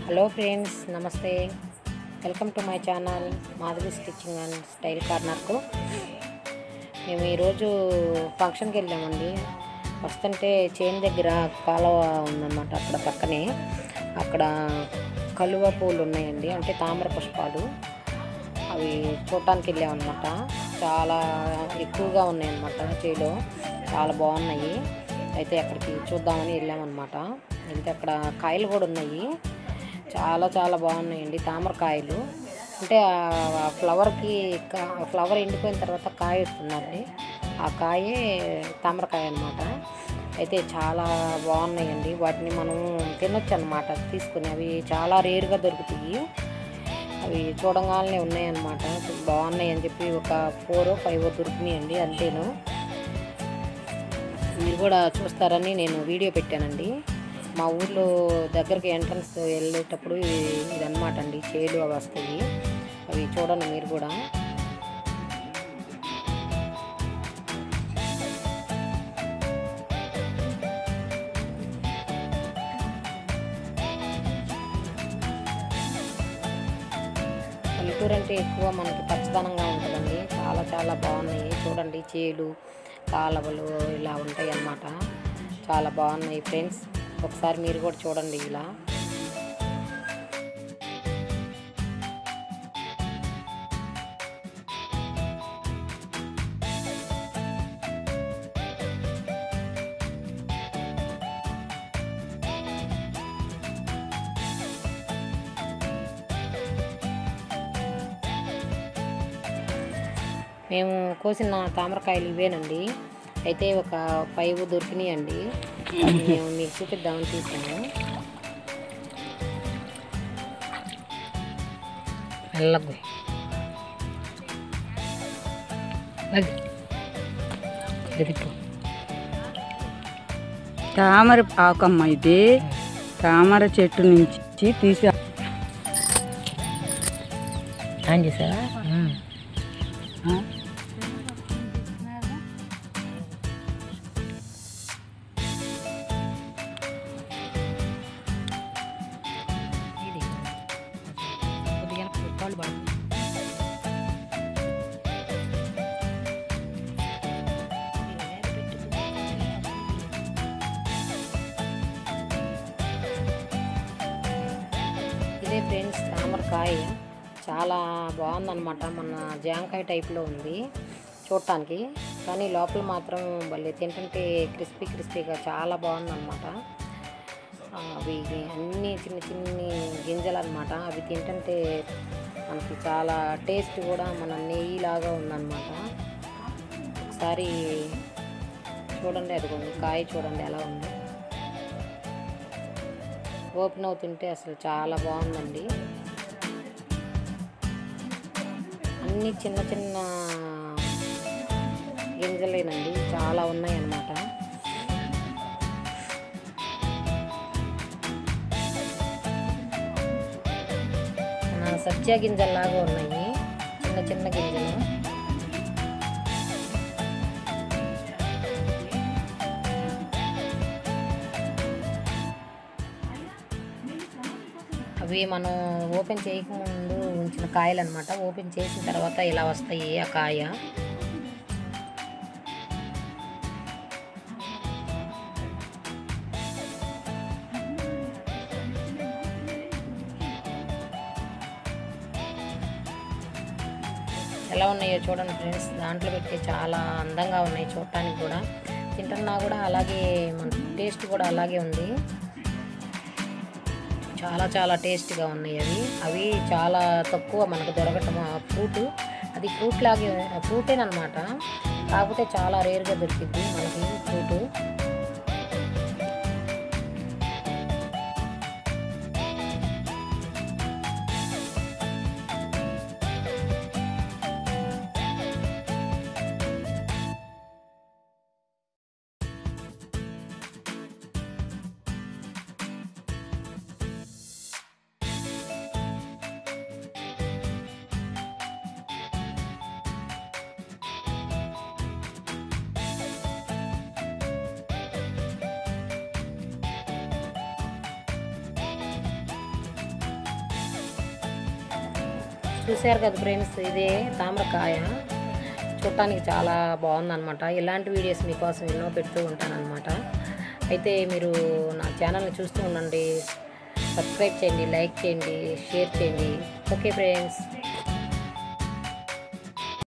hello friends నమస్తే welcome to my channel Madhavi stitching and style కార్నర్కు మేము ఈరోజు ఫంక్షన్కి వెళ్ళామండి వస్తుంటే చేను దగ్గర కాలువ ఉందన్నమాట అక్కడ పక్కనే అక్కడ కలువ పూలు ఉన్నాయండి అంటే తామర పుష్పాలు అవి చూడటానికి వెళ్ళామన్నమాట చాలా ఎక్కువగా ఉన్నాయన్నమాట చేలో చాలా బాగున్నాయి అయితే అక్కడికి చూద్దామని వెళ్ళామన్నమాట వెళ్తే అక్కడ కాయలు కూడా ఉన్నాయి చాలా చాలా బాగున్నాయండి తామరకాయలు అంటే ఆ ఫ్లవర్కి కా- ఫ్లవర్ ఎండిపోయిన తర్వాత కాయ వస్తుందండి ఆ కాయే తామరకాయ అనమాట అయితే చాలా బాగున్నాయండి వాటిని మనం తినొచ్చు అనమాట తీసుకుని అవి చాలా రేరుగా దొరుకుతాయి అవి చూడంగానే ఉన్నాయన్నమాట బాగున్నాయి అని చెప్పి ఒక ఫోర్ ఫైవ్ దొరికినాయండి అంతేను మీరు కూడా చూస్తారని నేను వీడియో పెట్టానండి మా ఊర్లో దగ్గరికి ఎంట్రన్స్ వెళ్ళేటప్పుడు ఇది- ఇదన్నమాట అండి చేలు అవి వస్తాయి అవి చూడండి మీరు కూడా పల్లెటూరు అంటే ఎక్కువ మనకి పచ్చదనంగా ఉంటుందండి చాలా చాలా బాగున్నాయి చూడండి చేలు కాలువలు ఇలా ఉంటాయి అన్నమాట చాలా బాగున్నాయి ఫ్రెండ్స్ ఒకసారి మీరు కూడా చూడండి ఇలా మేము కోసిన తామరకాయలు ఇవేనండి అయితే ఒక ఫైవ్ దొరికినాయండి అవి మేము మీకు చూపిద్దామని తీసాము వెళ్ళకు తామర ఆకమ్మ ఇది తామర చెట్టు నుంచి తీసి ఆన్ చేసావా ఆ, ఇది కొద్దిగా కాళ్ళు పడు ఇదే ఫ్రెండ్స్ తామరకాయ చాలా బాగుందన్నమాట మన జాంకాయ టైప్లో ఉంది చూడటానికి కానీ లోపల మాత్రం భలే తింటుంటే క్రిస్పీ క్రిస్పీగా చాలా బాగుందన్నమాట ఆ, అవి అన్ని చిన్న చిన్ని గింజలు అనమాట అవి తింటుంటే మనకి చాలా టేస్ట్ కూడా మన నెయ్యి లాగా ఉందన్నమాట ఒకసారి చూడండి అదిగోండి కాయ చూడండి ఎలా ఉంది ఓపెన్ అవుతుంటే అసలు చాలా బాగుందండి అన్ని చిన్న చిన్న గింజలేనండి చాలా ఉన్నాయన్నమాట మన సబ్జా గింజల్లాగా ఉన్నాయి చిన్న చిన్న గింజలు అవి మనం ఓపెన్ చేయకముందు ఉంచిన కాయలు అనమాట ఓపెన్ చేసిన తర్వాత ఇలా వస్తాయి ఆ కాయ ఎలా ఉన్నాయో చూడండి ఫ్రెండ్స్ దాంట్లో పెట్టి చాలా అందంగా ఉన్నాయి చూడటానికి కూడా తింటున్నా కూడా అలాగే మన టేస్ట్ కూడా అలాగే ఉంది చాలా చాలా టేస్ట్గా ఉన్నాయి అవి అవి చాలా తక్కువ మనకు దొరకటం ఆ ఫ్రూట్ అది ఫ్రూట్ లాగే ఫ్రూటేనమాట కాకపోతే చాలా రేర్గా దొరికింది మనకి ఫ్రూట్ చూశారు కదా ఫ్రెండ్స్ ఇదే తామరకాయ చూడటానికి చాలా బాగుందన్నమాట ఇలాంటి వీడియోస్ మీకోసం ఎన్నో పెడుతూ ఉంటానన్నమాట అయితే మీరు నా ఛానల్ని చూస్తూ ఉండండి సబ్స్క్రైబ్ చేయండి లైక్ చేయండి షేర్ చేయండి ఓకే ఫ్రెండ్స్